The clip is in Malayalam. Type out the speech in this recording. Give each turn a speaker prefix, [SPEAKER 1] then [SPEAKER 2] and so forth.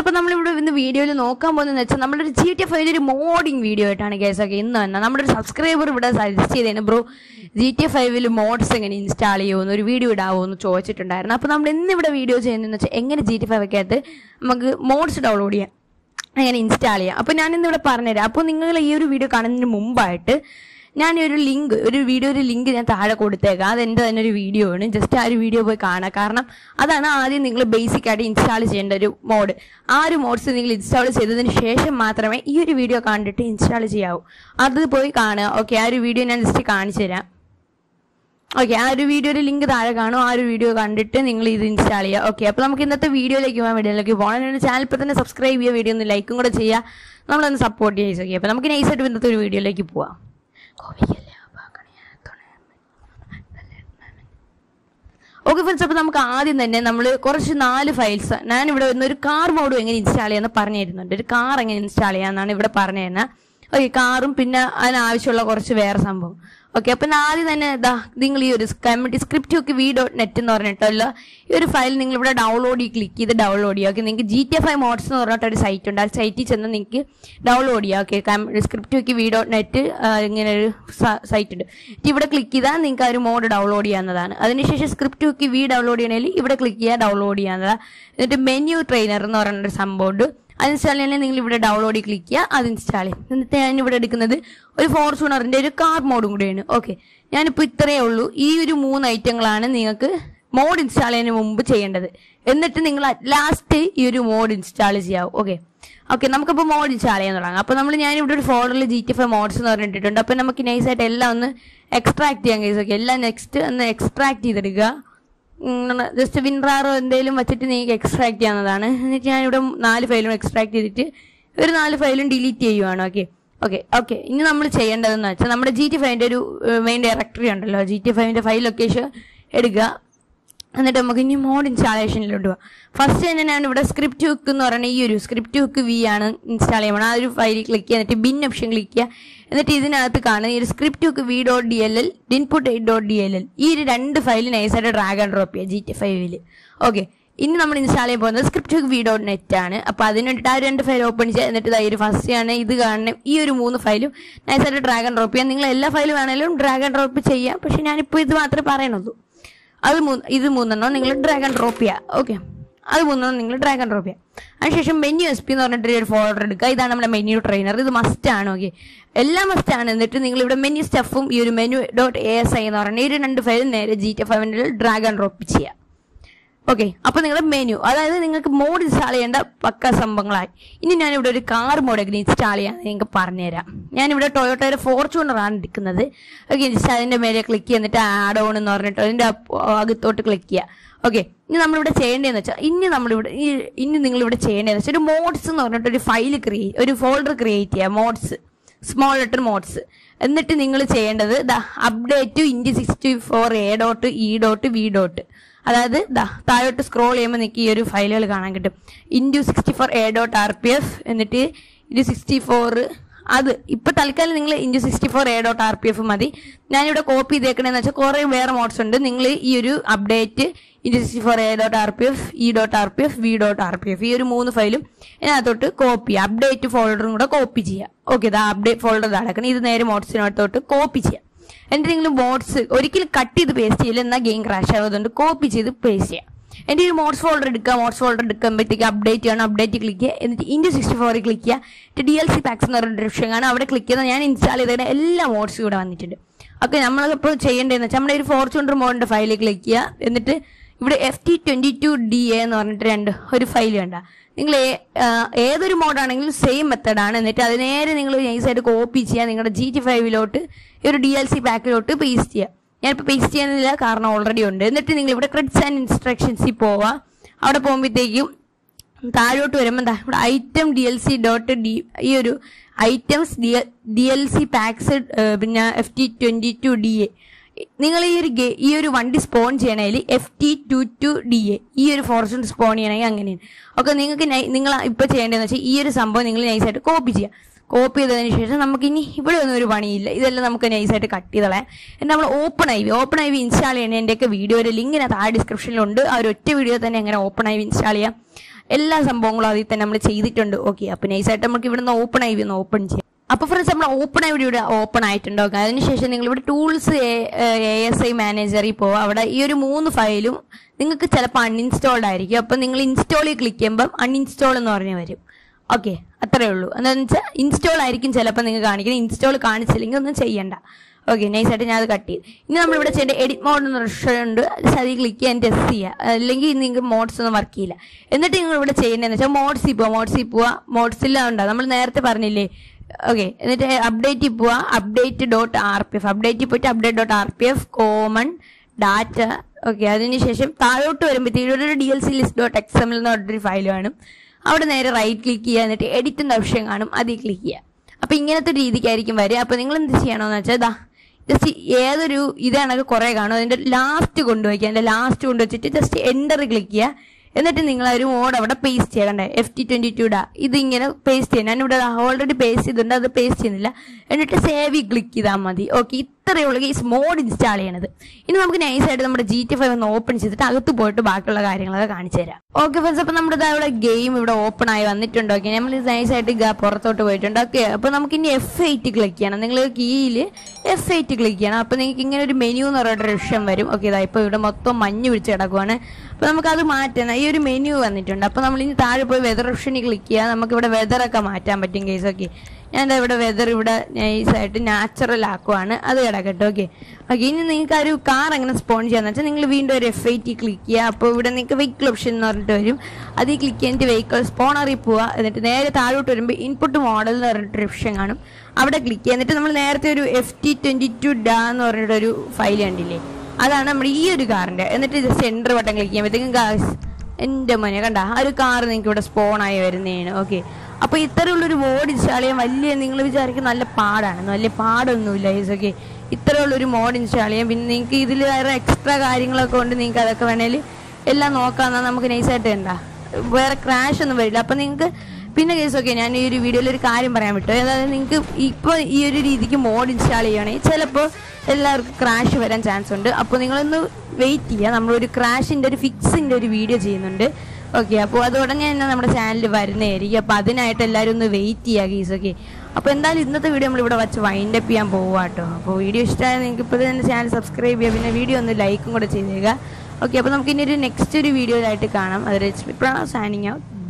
[SPEAKER 1] അപ്പൊ നമ്മളിവിടെ ഇന്ന് വീഡിയോയിൽ നോക്കാൻ പോകുന്നത് വെച്ചാൽ നമ്മുടെ ഒരു ജി ടി എഫ് ഒരു മോഡിങ് വീഡിയോ ആയിട്ടാണ് കേസ് ഒക്കെ ഇന്ന് തന്നെ നമ്മുടെ ഒരു സബ്സ്ക്രൈബർ ഇവിടെ സജസ്റ്റ് ചെയ്തതിന് ബ്രോ ജി ടി എഫ് ഫൈവിൽ മോഡ്സ് എങ്ങനെ ഇൻസ്റ്റാൾ ചെയ്യുമെന്ന് ഒരു വീഡിയോ ഇടാവോ എന്ന് ചോദിച്ചിട്ടുണ്ടായിരുന്നു അപ്പോൾ നമ്മൾ ഇന്ന് ഇവിടെ വീഡിയോ ചെയ്യുന്നതെന്ന് വെച്ചാൽ എങ്ങനെ ജി ടി ഫൈവ് ഒക്കെ അകത്ത് നമുക്ക് മോഡ്സ് ഡൗൺലോഡ് ചെയ്യാം അങ്ങനെ ഇൻസ്റ്റാൾ ചെയ്യാം അപ്പോൾ ഞാൻ ഇന്ന് ഇവിടെ പറഞ്ഞുതരാം അപ്പോൾ നിങ്ങൾ ഈ ഒരു വീഡിയോ കാണുന്നതിന് മുമ്പായിട്ട് ഞാൻ ഈ ഒരു ലിങ്ക് ഒരു വീഡിയോ ഒരു ലിങ്ക് ഞാൻ താഴെ കൊടുത്തേക്കാം അത് എൻ്റെ തന്നെ ഒരു വീഡിയോ ആണ് ജസ്റ്റ് ആ ഒരു വീഡിയോ പോയി കാണാം കാരണം അതാണ് ആദ്യം നിങ്ങൾ ബേസിക് ആയിട്ട് ഇൻസ്റ്റാൾ ചെയ്യേണ്ട ഒരു മോഡ് ആ ഒരു മോഡ്സ് നിങ്ങൾ ഇൻസ്റ്റാൾ ചെയ്തതിന് ശേഷം മാത്രമേ ഈ ഒരു വീഡിയോ കണ്ടിട്ട് ഇൻസ്റ്റാൾ ചെയ്യാവൂ അത് പോയി കാണുക ഓക്കെ ആ ഒരു വീഡിയോ ഞാൻ ജസ്റ്റ് കാണിച്ചു തരാം ഓക്കെ ആ ഒരു വീഡിയോയുടെ ലിങ്ക് താഴെ കാണും ആ ഒരു വീഡിയോ കണ്ടിട്ട് നിങ്ങൾ ഇത് ഇൻസ്റ്റാൾ ചെയ്യുക ഓക്കെ അപ്പോൾ നമുക്ക് ഇന്നത്തെ വീഡിയോയിലേക്ക് പോകാൻ വീഡിയോയിലേക്ക് പോകണം എൻ്റെ ചാനൽ ഇപ്പോൾ തന്നെ സബ്സ്ക്രൈബ് ചെയ്യുക വീഡിയോ ഒന്ന് ലൈക്കും കൂടെ ചെയ്യുക നമ്മളൊന്ന് സപ്പോർട്ട് ചെയ്യുക ഓക്കെ അപ്പോൾ നമുക്ക് നൈസായിട്ട് ഇന്നത്തെ ഒരു വീഡിയോയിലേക്ക് പോവാം കോവിക്കല്ലേ ഓക്കെ ഫ്രണ്ട്സ് അപ്പോൾ നമുക്ക് ആദ്യം തന്നെ നമ്മൾ കുറച്ച് നാല് ഫയൽസ് ഞാൻ ഇവിടെ വന്ന് ഒരു കാർ മോഡും എങ്ങനെ ഇൻസ്റ്റാൾ ചെയ്യാമെന്ന് പറഞ്ഞു തരുന്നുണ്ട് ഒരു കാർ എങ്ങനെ ഇൻസ്റ്റാൾ ചെയ്യാമെന്നാണ് ഇവിടെ പറഞ്ഞു തരുന്നത് ഓക്കെ കാറും പിന്നെ അതിനാവശ്യമുള്ള കുറച്ച് വേറെ സംഭവം ഓക്കെ അപ്പം ആദ്യം തന്നെ ഇതാ നിങ്ങൾ ഈ ഒരു കമ്മ്യൂണിറ്റി സ്ക്രിപ്റ്റ് ഒക്കെ വി ഡോട്ട് നെറ്റ് എന്ന് പറഞ്ഞിട്ടല്ലോ ഈ ഒരു ഫയൽ നിങ്ങൾ ഇവിടെ ഡൗൺലോഡ് ചെയ്ത് ക്ലിക്ക് ചെയ്ത് ഡൗൺലോഡ് ചെയ്യുക ഓക്കെ നിങ്ങൾക്ക് G T F I mods എന്ന് പറഞ്ഞിട്ട് ഒരു സൈറ്റ് ഉണ്ട് ആ സൈറ്റിൽ ചെന്ന് നിങ്ങൾക്ക് ഡൗൺലോഡ് ചെയ്യാം ഓക്കെ സ്ക്രിപ്റ്റ് ഒക്കെ വി ഡോട്ട് നെറ്റ് ഇങ്ങനെ ഒരു സൈറ്റ് ഉണ്ട് ഇവിടെ ക്ലിക്ക് ചെയ്താൽ നിങ്ങൾക്ക് ആ ഒരു മോഡ് ഡൗൺലോഡ് ചെയ്യാവുന്നതാണ് അതിനുശേഷം സ്ക്രിപ്റ്റ് ഒക്കെ വി ഡൗൺലോഡ് ചെയ്യണമെങ്കിൽ ഇവിടെ ക്ലിക്ക് ചെയ്യുക ഡൗൺലോഡ് ചെയ്യാവുന്നതാണ് എന്നിട്ട് മെനു ട്രെയിനർ എന്ന് പറയുന്ന ഒരു സംഭവം ഉണ്ട് അത് ഇൻസ്റ്റാൾ ചെയ്യാൻ നിങ്ങൾ ഇവിടെ ഡൗൺലോഡ് ക്ലിക്ക് ചെയ്യുക അത് ഇൻസ്റ്റാൾ ചെയ്യും എന്നിട്ട് ഞാൻ ഇവിടെ എടുക്കുന്നത് ഒരു ഫോർച്യൂണറിന്റെ ഒരു കാർ മോഡും കൂടെയാണ് ഓക്കെ ഞാനിപ്പോൾ ഇത്രയേ ഉള്ളൂ ഈ ഒരു മൂന്ന് ഐറ്റങ്ങളാണ് നിങ്ങൾക്ക് മോഡ് ഇൻസ്റ്റാൾ ചെയ്യുന്നതിന് മുമ്പ് ചെയ്യേണ്ടത് എന്നിട്ട് നിങ്ങൾ ലാസ്റ്റ് ഈ ഒരു മോഡ് ഇൻസ്റ്റാൾ ചെയ്യാവും ഓക്കെ ഓക്കെ നമുക്കിപ്പോൾ മോഡ് ഇൻസ്റ്റാൾ ചെയ്യാൻ തുടങ്ങാം അപ്പോൾ നമ്മൾ ഞാൻ ഇവിടെ ഒരു ഫോൾഡറിൽ ജി ടി എഫ് മോഡ്സ് എന്ന് പറഞ്ഞിട്ടുണ്ട് അപ്പോൾ നമുക്ക് നൈസായിട്ട് എല്ലാം ഒന്ന് എക്സ്ട്രാക്ട് ചെയ്യാൻ കഴിയും ഓക്കെ എല്ലാം നെക്സ്റ്റ് ഒന്ന് എക്സ്ട്രാക്ട് ചെയ്തെടുക്കുക ജസ്റ്റ് വിൻറാറോ എന്തെങ്കിലും വെച്ചിട്ട് നിങ്ങൾക്ക് എക്സ്ട്രാക്ട് ചെയ്യാവുന്നതാണ് എന്നിട്ട് ഞാനിവിടെ നാല് ഫയലും എക്സ്ട്രാക്ട് ചെയ്തിട്ട് ഒരു നാല് ഫയലും ഡിലീറ്റ് ചെയ്യുവാണ് ഓക്കെ ഓക്കെ ഓക്കെ ഇനി നമ്മൾ ചെയ്യേണ്ടതെന്ന് വെച്ചാൽ നമ്മുടെ ജി ടി ഫൈവിൻ്റെ ഒരു മെയിൻ ഡയറക്ടറി ഉണ്ടല്ലോ ജി ടി ഫൈവിൻ്റെ ഫയൽ ലൊക്കേഷൻ എടുക്കുക എന്നിട്ട് നമുക്ക് ഇനി മോഡ് ഇൻസ്റ്റാളേഷനിലോട്ട് പോകാം ഫസ്റ്റ് തന്നെ ഞാൻ ഇവിടെ സ്ക്രിപ്റ്റ് ഹുക്ക് എന്ന് പറയുന്ന ഈ ഒരു സ്ക്രിപ്റ്റ് ഹുക്ക് വി ആണ് ഇൻസ്റ്റാൾ ചെയ്യണം ആ ഒരു ഫയലിൽ ക്ലിക്ക് ചെയ്യുക എന്നിട്ട് ബിൻ ഓപ്ഷൻ ക്ലിക്ക് ചെയ്യുക എന്നിട്ട് ഇതിനകത്ത് കാണുന്ന ഈ ഒരു script hook V dot D L L input eight dot D L L ഈ ഒരു രണ്ട് ഫയൽ നൈസായിട്ട് ഡ്രാഗ് ആൻഡ് ഡ്രോപ്പ് ചെയ്യുക ജി ടി ഫൈവിൽ ഓക്കെ ഇനി നമ്മൾ ഇൻസ്റ്റാൾ ചെയ്യാൻ പോകുന്നത് script hook V dot net ആണ് അപ്പോൾ അതിന് വേണ്ടിയിട്ട് ആ രണ്ട് ഫയൽ ഓപ്പൺ ചെയ്യുക എന്നിട്ട് ഇതാ ഒരു ഫസ്റ്റ് ആണ് ഇത് കാണുന്ന ഈ ഒരു മൂന്ന് ഫയലും നൈസായിട്ട് ഡ്രാഗ് ആൻഡ് ഡ്രോപ്പ് ചെയ്യാം നിങ്ങൾ എല്ലാ ഫയലും വേണമെങ്കിലും ഡ്രാഗ് ആൻഡ് ഡ്രോപ്പ് ചെയ്യാം പക്ഷെ ഞാനിപ്പോൾ ഇത് മാത്രമേ പറയണുള്ളൂ അത് മൂന്ന് ഇത് മൂന്നെണ്ണം നിങ്ങൾ ഡ്രാഗൺ ഡ്രോപ്പ് ചെയ്യുക ഓക്കെ അത് മൂന്നെണ്ണം നിങ്ങൾ ഡ്രാഗൺ ഡ്രോപ്പ് ചെയ്യുക അതിനുശേഷം മെനു എസ് പി എന്ന് പറഞ്ഞിട്ട് ഒരു ഫോൾഡർ എടുക്കുക ഇതാണ് നമ്മുടെ മെനു ട്രെയിനർ ഇത് മസ്റ്റ് ആണ് ഓക്കെ എല്ലാം മസ്റ്റ് ആണ് എന്നിട്ട് നിങ്ങൾ ഇവിടെ മെനു സ്റ്റഫും ഈ ഒരു menu dot A S I എന്ന് പറയുന്ന ഈ ഒരു രണ്ട് ഫയലും നേരെ ജി ടി ഫൈവിൻ്റെ ഡ്രാഗൺ ഡ്രോപ്പ് ചെയ്യുക ഓക്കെ അപ്പൊ നിങ്ങളുടെ മെനു അതായത് നിങ്ങൾക്ക് മോഡ് ഇൻസ്റ്റാൾ ചെയ്യേണ്ട പക്ക സംഭവങ്ങളായി ഇനി ഞാൻ ഇവിടെ ഒരു കാർ മോഡ് എങ്ങനെ ഇൻസ്റ്റാൾ ചെയ്യാൻ നിങ്ങൾക്ക് പറഞ്ഞുതരാം ഞാനിവിടെ ടൊയോട്ടയുടെ ഫോർച്യൂണറാണ് എടുക്കുന്നത് ഓക്കെ അതിന്റെ മേലെ ക്ലിക്ക് ചെയ്തിട്ട് ആഡ് ഓൺ എന്ന് പറഞ്ഞിട്ട് അതിന്റെ അകത്തോട്ട് ക്ലിക്ക് ചെയ്യുക ഓക്കെ ഇനി നമ്മളിവിടെ ചെയ്യേണ്ടതെന്ന് വെച്ചാൽ ഇനി നമ്മളിവിടെ ഇനി നിങ്ങളിവിടെ ചെയ്യേണ്ടതെന്ന് വെച്ചാൽ ഒരു മോഡ്സ് എന്ന് പറഞ്ഞിട്ട് ഒരു ഫയൽ ക്രിയേറ്റ് ഒരു ഫോൾഡർ ക്രിയേറ്റ് ചെയ്യുക മോഡ്സ് സ്മോൾ ലെറ്റർ മോഡ്സ് എന്നിട്ട് നിങ്ങൾ ചെയ്യേണ്ടത് ദ അപ്ഡേറ്റ് ഇൻഡി sixty four A dot E dot V dot അതായത് ദാ താഴോട്ട് സ്ക്രോൾ ചെയ്യുമ്പോൾ നിങ്ങൾക്ക് ഈ ഒരു ഫയലുകൾ കാണാൻ കിട്ടും ഇൻഡു sixty four A dot R P F എന്നിട്ട് ഇൻഡു സിക്സ്റ്റി ഫോർ അത് ഇപ്പൊ തൽക്കാലം നിങ്ങൾ ഇൻഡു sixty four A dot R P F മതി ഞാനിവിടെ കോപ്പി ചെയ്തേക്കണേന്ന് വെച്ചാൽ കുറെ വേറെ മോഡ്സ് ഉണ്ട് നിങ്ങൾ ഈ ഒരു അപ്ഡേറ്റ് ഇൻഡു sixty four A dot R P F E dot R P F V dot R P F ഈ ഒരു മൂന്ന് ഫയലും ഇതിനകത്തോട്ട് കോപ്പി അപ്ഡേറ്റ് ഫോൾഡറും കൂടെ കോപ്പി ചെയ്യാം ഓക്കെ ഇതാ അപ്ഡേറ്റ് ഫോൾഡർ നടക്കണം ഇത് നേരെ മോഡ്സിനകത്തോട്ട് കോപ്പി ചെയ്യാം എന്തെങ്കിലും മോഡ്സ് ഒരിക്കലും കട്ട് ചെയ്ത് പേസ്റ്റ് ചെയ്യില്ല എന്നാൽ ഗെയിം ക്രാഷ് ആയതുകൊണ്ട് കോപ്പി ചെയ്ത് പേസ്റ്റ് ചെയ്യാം എൻ്റെ ഒരു മോഡ്സ് ഫോൾഡർ എടുക്കുക മോഡ്സ് ഫോൾഡർ എടുക്കുമ്പോഴത്തേക്ക് അപ്ഡേറ്റ് ചെയ്യണം അപ്ഡേറ്റ് ക്ലിക്ക് ചെയ്യുക എന്നിട്ട് ഇൻഡു സിക്സ്റ്റി ഫോറിൽ ക്ലിക്ക് ചെയ്യുക ഡി എൽ സി പാക്സ് എന്ന് പറഞ്ഞ ഓപ്ഷൻ കാണാം അവിടെ ക്ലിക്ക് ചെയ്താൽ ഞാൻ ഇൻസ്റ്റാൾ ചെയ്തതിന്റെ എല്ലാ മോഡ്സും ഇവിടെ വന്നിട്ടുണ്ട് ഓക്കെ നമ്മളിപ്പോൾ ചെയ്യേണ്ടതെന്ന് വെച്ചാൽ നമ്മുടെ ഒരു ഫോർച്യൂണർ മോഡിന്റെ ഫയലിൽ ക്ലിക്ക് ചെയ്യുക എന്നിട്ട് ഇവിടെ F T twenty two D A എന്ന് പറഞ്ഞിട്ട് രണ്ട് ഒരു ഫയൽ കണ്ട നിങ്ങൾ ഏതൊരു മോഡാണെങ്കിലും സെയിം മെത്തഡാണ് എന്നിട്ട് അത് നേരെ നിങ്ങൾ നൈസായിട്ട് കോപ്പി ചെയ്യുക നിങ്ങളുടെ ജി ടി ഫൈവിലോട്ട് ഈ ഒരു ഡി എൽ സി പാക്കിലോട്ട് പേസ്റ്റ് ചെയ്യുക ഞാനിപ്പോൾ പേസ്റ്റ് ചെയ്യുന്നില്ല കാരണം ഓൾറെഡി ഉണ്ട് എന്നിട്ട് നിങ്ങൾ ഇവിടെ ക്രെഡിറ്റ്സ് ആൻഡ് ഇൻസ്ട്രക്ഷൻസിൽ പോവാം അവിടെ പോകുമ്പോഴത്തേക്കും താഴോട്ട് വരുമ്പോൾ എന്താ ഇവിടെ item D L C dot D ഈ ഒരു items D L C packs പിന്നെ F T twenty two D A നിങ്ങൾ ഈ ഒരു ഈ ഒരു വണ്ടി സ്പോൺ ചെയ്യണമെങ്കിൽ F T two two D A ഈ ഒരു ഫോർച്യൂൺ സ്പോൺ ചെയ്യണമെങ്കിൽ അങ്ങനെയാണ് ഓക്കെ നിങ്ങൾക്ക് നിങ്ങൾ ഇപ്പോൾ ചെയ്യേണ്ടതെന്ന് വെച്ചാൽ ഈ ഒരു സംഭവം നിങ്ങൾ നൈസായിട്ട് കോപ്പി ചെയ്യുക കോപ്പി ചെയ്തതിന് ശേഷം നമുക്ക് ഇനി ഇവിടെ ഒന്നും ഒരു പണിയില്ല ഇതെല്ലാം നമുക്ക് നൈസായിട്ട് കട്ട് ചെയ്തളയാം എന്നിട്ട് നമ്മൾ open I V open I V install ചെയ്യണതിൻ്റെയൊക്കെ വീഡിയോയുടെ ലിങ്കിനകത്ത് ആ ഡിസ്ക്രിപ്ഷനിലുണ്ട് ആ ഒരു ഒറ്റ വീഡിയോ തന്നെ എങ്ങനെ ഓപ്പൺ ഐ വി ഇൻസ്റ്റാൾ ചെയ്യാം എല്ലാ സംഭവങ്ങളും അതിൽ തന്നെ നമ്മൾ ചെയ്തിട്ടുണ്ട് ഓക്കെ അപ്പൊ നൈസായിട്ട് നമുക്ക് ഇവിടുന്ന് ഓപ്പൺ ആയി ഒന്ന് ഓപ്പൺ ചെയ്യാം അപ്പൊ ഫ്രണ്ട്സ് നമ്മൾ ഓപ്പൺ ആയി ഇവിടെ ഓപ്പൺ ആയിട്ടുണ്ട് ഓക്കെ അതിനുശേഷം നിങ്ങൾ ഇവിടെ ടൂൾസ് എ എസ് ഐ മാനേജറിൽ പോവുക അവിടെ ഈ ഒരു മൂന്ന് ഫയലും നിങ്ങൾക്ക് ചിലപ്പോൾ അൺഇൻസ്റ്റാൾഡ് ആയിരിക്കും അപ്പൊ നിങ്ങൾ ഇൻസ്റ്റാളിൽ ക്ലിക്ക് ചെയ്യുമ്പോൾ അൺഇൻസ്റ്റാൾ എന്ന് പറഞ്ഞ് വരും ഓക്കെ അത്രേ ഉള്ളൂ എന്താണെന്ന് വെച്ചാൽ ഇൻസ്റ്റാൾ ആയിരിക്കും ചിലപ്പോൾ നിങ്ങൾ കാണിക്കുന്നത് ഇൻസ്റ്റാൾ കാണിച്ചില്ലെങ്കിൽ ഒന്നും ചെയ്യണ്ട ഓക്കെ നൈസായിട്ട് ഞാൻ അത് കട്ട് ചെയ്ത് ഇനി നമ്മളിവിടെ ചെയ്യേണ്ട എഡിറ്റ് മോഡ് എന്ന് ഓപ്ഷൻ ഉണ്ട് അതിൽ ക്ലിക്ക് ചെയ്യാൻ ടെസ്റ്റ് ചെയ്യുക അല്ലെങ്കിൽ നിങ്ങൾക്ക് മോഡ്സ് ഒന്നും വർക്ക് ചെയ്യില്ല എന്നിട്ട് നിങ്ങൾ ഇവിടെ ചെയ്യുന്നതെന്ന് വെച്ചാൽ മോഡ്സിൽ പോവുക മോഡ്സിൽ പോവുക മോഡ്സിൽ ഉണ്ടാവും നമ്മൾ നേരത്തെ പറഞ്ഞില്ലേ ഓക്കെ എന്നിട്ട് അപ്ഡേറ്റിൽ പോവുക update dot R P F അപ്ഡേറ്റിൽ പോയിട്ട് update dot R P F common data okay അതിനുശേഷം താഴോട്ട് വരുമ്പോഴത്തേക്കും ഇവിടെ ഒരു D L C list dot X M L എന്ന് പറഞ്ഞൊരു ഫയൽ കാണും അവിടെ നേരെ റൈറ്റ് ക്ലിക്ക് ചെയ്യുക എന്നിട്ട് എഡിറ്റ് എന്ന ഓപ്ഷൻ കാണും അതിൽ ക്ലിക്ക് ചെയ്യുക അപ്പൊ ഇങ്ങനത്തെ ഒരു രീതിക്കായിരിക്കും വരിക അപ്പൊ നിങ്ങൾ എന്ത് ചെയ്യണമെന്ന് വെച്ചാൽ ഇതാ ജസ്റ്റ് ഏതൊരു ഇതാണെങ്കിൽ കുറെ കാണും അതിന്റെ ലാസ്റ്റ് കൊണ്ടുവയ്ക്കുക അതിന്റെ ലാസ്റ്റ് കൊണ്ടുവച്ചിട്ട് ജസ്റ്റ് എൻ്റർ ക്ലിക്ക് ചെയ്യുക എന്നിട്ട് നിങ്ങൾ ആ ഒരു മോഡ് അവിടെ പേസ്റ്റ് ചെയ്യണ്ടേ എഫ് ടി ട്വന്റി ടു ഡാ ഇത് ഇങ്ങനെ പേസ്റ്റ് ചെയ്യാൻ ഞാനിവിടെ ഓൾറെഡി പേസ്റ്റ് ചെയ്തിട്ടുണ്ട് അത് പേസ്റ്റ് ചെയ്യുന്നില്ല എന്നിട്ട് സേവ് ക്ലിക്ക് ചെയ്താൽ മതി ഓക്കെ ഇത്രയേ ഉള്ളൂ ഈ മോഡ് ഇൻസ്റ്റാൾ ചെയ്യണത് ഇനി നമുക്ക് നൈസായിട്ട് നമ്മുടെ ജി ടി ഫൈവ് ഒന്ന് ഓപ്പൺ ചെയ്തിട്ട് അകത്ത് പോയിട്ട് ബാക്കിയുള്ള കാര്യങ്ങളൊക്കെ കാണിച്ചു തരാം ഓക്കെ ഫ്രണ്ട്സ് അപ്പൊ നമ്മുടെ ഇവിടെ ഗെയിം ഇവിടെ ഓപ്പൺ ആയി വന്നിട്ടുണ്ട് ഓക്കെ നമ്മൾ നൈസായിട്ട് പുറത്തോട്ട് പോയിട്ടുണ്ട് ഓക്കെ അപ്പൊ നമുക്ക് ഇനി എഫ് എയ്റ്റ് ക്ലിക്ക് ചെയ്യണം നിങ്ങൾ കീയിൽ എഫ് എയ്റ്റ് ക്ലിക്ക് ചെയ്യണം അപ്പൊ നിങ്ങൾക്ക് ഇങ്ങനെ ഒരു മെനു എന്ന് പറയുന്ന ഒരു ഓപ്ഷൻ വരും ഓക്കെ ഇതാ ഇപ്പൊ ഇവിടെ മൊത്തം മഞ്ഞ് പിടിച്ച് കിടക്കുവാണ് അപ്പൊ നമുക്ക് അത് മാറ്റണം ഈ ഒരു മെനു വന്നിട്ടുണ്ട് അപ്പൊ നമ്മൾ ഇനി താഴെ പോയി വെതർ ഓപ്ഷനിൽ ക്ലിക്ക് ചെയ്യാം നമുക്ക് ഇവിടെ വെതർ ഒക്കെ മാറ്റാൻ പറ്റും കേസ് ഓക്കെ ഞാൻ ദാ ഇവിടെ വെതർ ഇവിടെ നൈസായിട്ട് നാച്ചുറൽ ആക്കുവാണ് അത് കിടക്കട്ടെ ഓക്കെ ഓക്കെ ഇനി നിങ്ങൾക്ക് ആ ഒരു കാർ എങ്ങനെ സ്പോൺ ചെയ്യാന്ന് വെച്ചാൽ നിങ്ങൾ വീണ്ടും ഒരു എഫ് ഐ ടി ക്ലിക്ക് ചെയ്യുക അപ്പോൾ ഇവിടെ നിങ്ങൾക്ക് വെഹിക്കിൾ ഓപ്ഷൻ എന്ന് പറഞ്ഞിട്ട് വരും അതിൽ ക്ലിക്ക് ചെയ്തിട്ട് വെഹിക്കിൾ സ്പോണറിൽ പോവുക എന്നിട്ട് നേരെ താഴോട്ട് വരുമ്പോൾ ഇൻപുട്ട് മോഡൽ എന്ന് പറഞ്ഞിട്ട് ഓപ്ഷൻ കാണും അവിടെ ക്ലിക്ക് ചെയ്യുക എന്നിട്ട് നമ്മൾ നേരത്തെ ഒരു എഫ് ടി ട്വന്റി ടു ഡാ എന്ന് പറഞ്ഞിട്ട് ഒരു ഫയൽ കണ്ടില്ലേ അതാണ് നമ്മുടെ ഈ ഒരു കാറിന്റെ എന്നിട്ട് ജസ്റ്റ് എൻ്റർ ബട്ടൺ ക്ലിക്ക് ചെയ്യുമ്പോഴത്തേക്കും ഗാസ് എന്റെ മോനെ കണ്ട ആ ഒരു കാർ നിങ്ങൾക്ക് ഇവിടെ സ്പോൺ ആയി വരുന്നതാണ് ഓക്കെ അപ്പൊ ഇത്തരമുള്ളൊരു മോഡ് ഇൻസ്റ്റാൾ ചെയ്യാൻ വലിയ നിങ്ങൾ വിചാരിക്കും നല്ല പാടാണ് വലിയ പാടൊന്നുമില്ല ഈസ് ഓക്കെ ഇത്തരമുള്ളൊരു മോഡ് ഇൻസ്റ്റാൾ ചെയ്യാം പിന്നെ നിങ്ങൾക്ക് ഇതിൽ വേറെ എക്സ്ട്രാ കാര്യങ്ങളൊക്കെ ഉണ്ട് നിങ്ങൾക്ക് അതൊക്കെ വേണേൽ എല്ലാം നോക്കാമെന്നാൽ നമുക്ക് നൈസായിട്ട് വേണ്ട വേറെ ക്രാഷ് ഒന്നും വരില്ല അപ്പൊ നിങ്ങൾക്ക് പിന്നെ കേസ് ഓക്കെ ഞാൻ ഈ ഒരു വീഡിയോയിൽ ഒരു കാര്യം പറയാൻ വിട്ടു അതായത് നിങ്ങൾക്ക് ഇപ്പോൾ ഈ ഒരു രീതിക്ക് മോഡ് ഇൻസ്റ്റാൾ ചെയ്യുകയാണെങ്കിൽ ചിലപ്പോൾ എല്ലാവർക്കും ക്രാഷ് വരാൻ ചാൻസ് ഉണ്ട് അപ്പോൾ നിങ്ങളൊന്ന് വെയിറ്റ് ചെയ്യുക നമ്മളൊരു ക്രാഷിൻ്റെ ഒരു ഫിക്സിൻ്റെ ഒരു വീഡിയോ ചെയ്യുന്നുണ്ട് ഓക്കെ അപ്പോൾ അത് ഉടനെ തന്നെ നമ്മുടെ ചാനലിൽ വരുന്നതായിരിക്കും അപ്പോൾ അതിനായിട്ട് എല്ലാവരും ഒന്ന് വെയിറ്റ് ചെയ്യുക ഗീസ് ഓക്കെ അപ്പോൾ എന്തായാലും ഇന്നത്തെ വീഡിയോ നമ്മൾ ഇവിടെ വെച്ച് വൈൻഡ് അപ്പ് ചെയ്യാൻ പോവുക കേട്ടോ അപ്പോൾ വീഡിയോ ഇഷ്ടമായാൽ നിങ്ങൾക്ക് ഇപ്പോൾ തന്നെ ചാനൽ സബ്സ്ക്രൈബ് ചെയ്യുക പിന്നെ വീഡിയോ ഒന്ന് ലൈക്കും കൂടെ ചെയ്തേക്കുക ഓക്കെ അപ്പോൾ നമുക്ക് ഇനി ഒരു നെക്സ്റ്റ് ഒരു വീഡിയോയിലായിട്ട് കാണാം അത് സാനിങ് ഔട്ട്